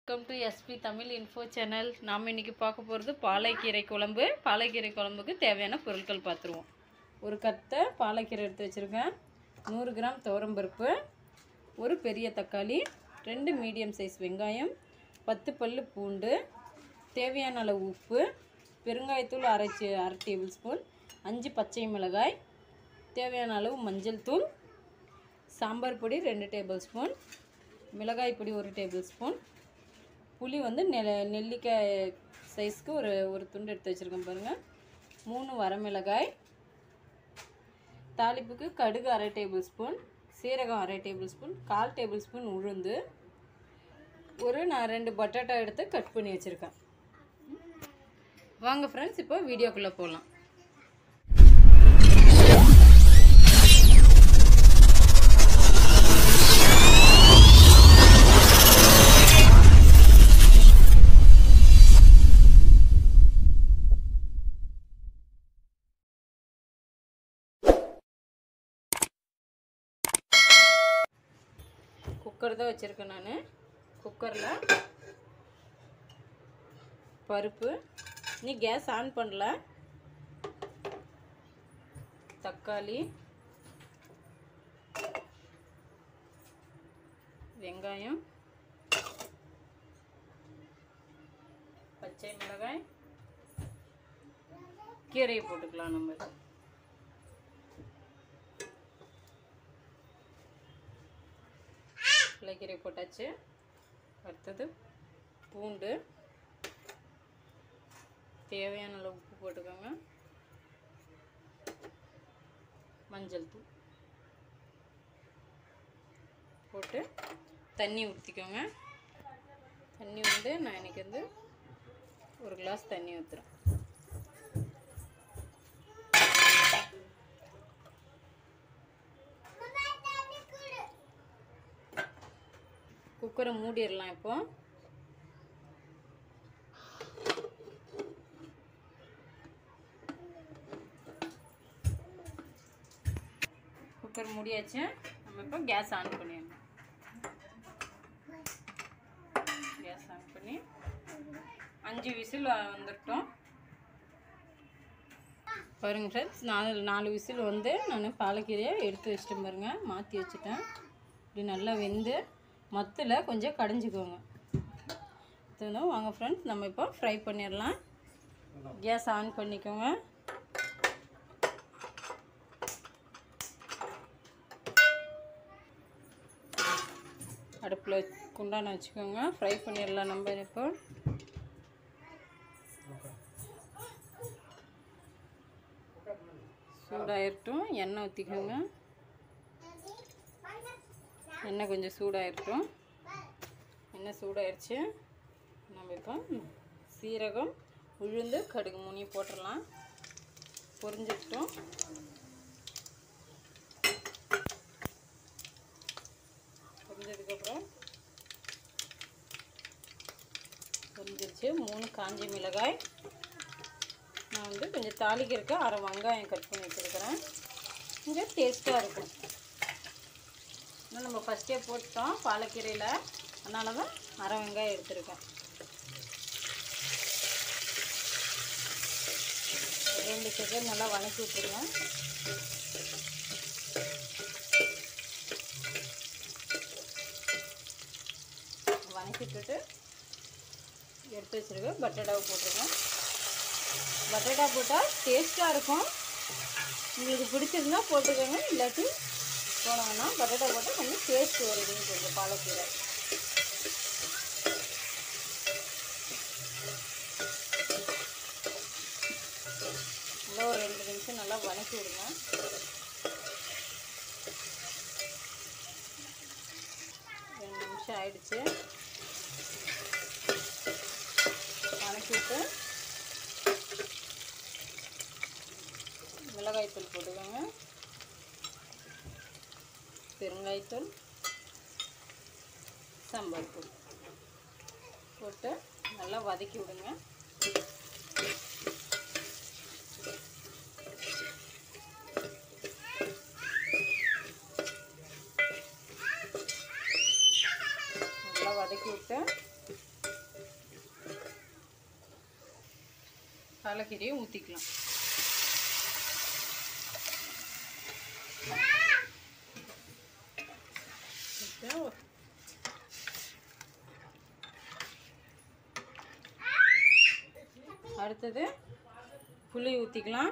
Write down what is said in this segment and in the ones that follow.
welcome to SP Tamil info channel நாம் இன்னைக்கு பார்க்க போகிறது பாலைக்கீரை குழம்பு பாலைக்கீரை குழம்புக்கு தேவையான பொருட்கள் பார்த்துருவோம் ஒரு கத்தை பாலைக்கீரை எடுத்து வச்சுருக்கேன் நூறு கிராம் துவரம்பருப்பு ஒரு பெரிய தக்காளி ரெண்டு மீடியம் சைஸ் வெங்காயம் பத்து பல்லு பூண்டு தேவையான அளவு உப்பு பெருங்காயத்தூள் அரை சி- அரை டேபிள் ஸ்பூன் அஞ்சு பச்சை மிளகாய் தேவையான அளவு மஞ்சள் தூள் சாம்பார் பொடி ரெண்டு டேபிள் ஸ்பூன் மிளகாய் பொடி ஒரு டேபிள் ஸ்பூன் புளி வந்து நெ நெல்லிக்காய் சைஸ்க்கு ஒரு ஒரு துண்டு எடுத்து வச்சுருக்கேன் பாருங்கள் மூணு வரமிளகாய் தாளிப்புக்கு கடுகு அரை டேபிள் ஸ்பூன் சீரகம் அரை டேபிள் ஸ்பூன் கால் டேபிள் ஸ்பூன் உளுந்து ஒரு நான் ரெண்டு பட்டாட்டா எடுத்து கட் பண்ணி வச்சுருக்கேன் வாங்க ஃப்ரெண்ட்ஸ் இப்போ வீடியோக்குள்ளே போகலாம் குக்கர் தான் வச்சுருக்கேன் நான் குக்கரில் பருப்பு நீ கேஸ் ஆன் பண்ணல தக்காளி வெங்காயம் பச்சை மிளகாய் கீரையை போட்டுக்கலாம் நம்ம இலைக்கீரை போட்டாச்சு அடுத்தது பூண்டு தேவையான அளவு உப்பு போட்டுக்கோங்க மஞ்சள் தூள் போட்டு தண்ணி ஊற்றிக்கோங்க தண்ணி வந்து நான் இன்னைக்கு வந்து ஒரு கிளாஸ் தண்ணி ஊற்றுறேன் குக்கரை மூடிடலாம் இப்போ குக்கர் மூடியாச்சு நம்ம இப்போ கேஸ் ஆன் பண்ணிடணும் கேஸ் ஆன் பண்ணி அஞ்சு விசில் வந்துட்டோம் பாருங்க ஃப்ரெண்ட்ஸ் நாலு நாலு விசில் வந்து நான் பாலக்கீரையை எடுத்து வச்சிட்டேன் பாருங்க மாற்றி வச்சுட்டேன் இப்படி நல்லா வெந்து மத்தில் கொஞ்சம் கடைஞ்சிக்கோங்க இதுதான் வாங்க ஃப்ரெண்ட்ஸ் நம்ம இப்போ ஃப்ரை பண்ணிடலாம் கேஸ் ஆன் பண்ணிக்கோங்க அடுப்பில் குண்டான வச்சுக்கோங்க ஃப்ரை பண்ணிடலாம் நம்ம இப்போ சூடாயிரட்டும் எண்ணெய் ஊற்றிக்கோங்க எண்ணெய் கொஞ்சம் சூடாயிருக்கும் எண்ணெய் சூடாயிருச்சு நம்ம இப்போ சீரகம் உளுந்து கடுகு மூணையும் போட்டுடலாம் பொரிஞ்சிட்டோம் பொரிஞ்சதுக்கப்புறம் பொரிஞ்சிருச்சு மூணு காஞ்சி மிளகாய் நான் வந்து கொஞ்சம் தாளிக்கிறதுக்கு அரை வெங்காயம் கட் பண்ணி வச்சுருக்கிறேன் கொஞ்சம் டேஸ்ட்டாக இருக்கும் இன்னும் நம்ம ஃபஸ்ட்டே போட்டோம் பாலக்கீரையில் அதனால தான் அரை வெங்காயம் எடுத்திருக்கேன் ரெண்டு செகண்ட் நல்லா வணக்கி விட்டுருங்க வணக்கி விட்டுட்டு எடுத்து வச்சுருக்க பட்டேட்டாவை போட்டுருக்கேன் பட்டேட்டா போட்டால் டேஸ்ட்டாக இருக்கும் உங்களுக்கு பிடிச்சிருந்தா போட்டுக்கோங்க இல்லாட்டி போட வேணாம் பட்டேட்டா போட்டால் கொஞ்சம் டேஸ்ட் வருதுன்னு சொல்லுங்கள் பாலக்கீரை நல்லா ஒரு ரெண்டு நிமிஷம் நல்லா வணக்கி விடுங்க ரெண்டு நிமிஷம் ஆயிடுச்சு வணக்கி விட்டு மிளகாய்த்தூள் போட்டுக்கோங்க பெருங்காயத்தூள் சாம்பார் தூள் போட்டு நல்லா வதக்கி விடுங்க நல்லா வதக்கி விட்டு பாலக்கீரையும் ஊற்றிக்கலாம் அடுத்தது புளி ஊற்றிக்கலாம்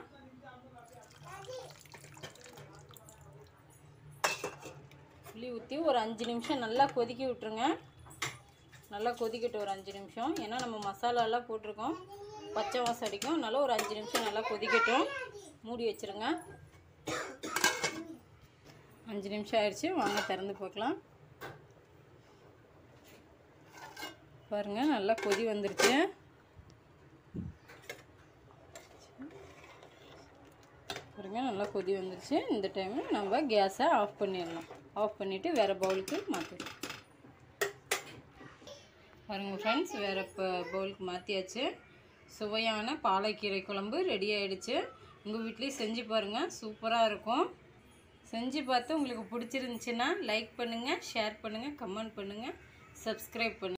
புளி ஊற்றி ஒரு அஞ்சு நிமிஷம் நல்லா கொதிக்க விட்டுருங்க நல்லா கொதிக்கட்டும் ஒரு அஞ்சு நிமிஷம் ஏன்னா நம்ம மசாலாலாம் போட்டிருக்கோம் பச்சை வாசம் அடிக்கும் அதனால ஒரு அஞ்சு நிமிஷம் நல்லா கொதிக்கட்டும் மூடி வச்சுருங்க அஞ்சு நிமிஷம் ஆயிடுச்சு வாங்க திறந்து பார்க்கலாம் பாருங்கள் நல்லா கொதி வந்துருச்சு பாருங்க நல்லா கொதி வந்துருச்சு இந்த டைமு நம்ம கேஸை ஆஃப் பண்ணிடலாம் ஆஃப் பண்ணிவிட்டு வேறு பவுலுக்கு மாற்றிடலாம் பாருங்கள் ஃப்ரெண்ட்ஸ் வேறு இப்போ பவுலுக்கு மாற்றியாச்சு சுவையான பாலைக்கீரை குழம்பு ரெடி ஆயிடுச்சு உங்கள் வீட்லேயும் செஞ்சு பாருங்கள் சூப்பராக இருக்கும் செஞ்சு பார்த்து உங்களுக்கு பிடிச்சிருந்துச்சின்னா லைக் பண்ணுங்கள் ஷேர் பண்ணுங்கள் கமெண்ட் பண்ணுங்கள் சப்ஸ்கிரைப் பண்ணுங்கள்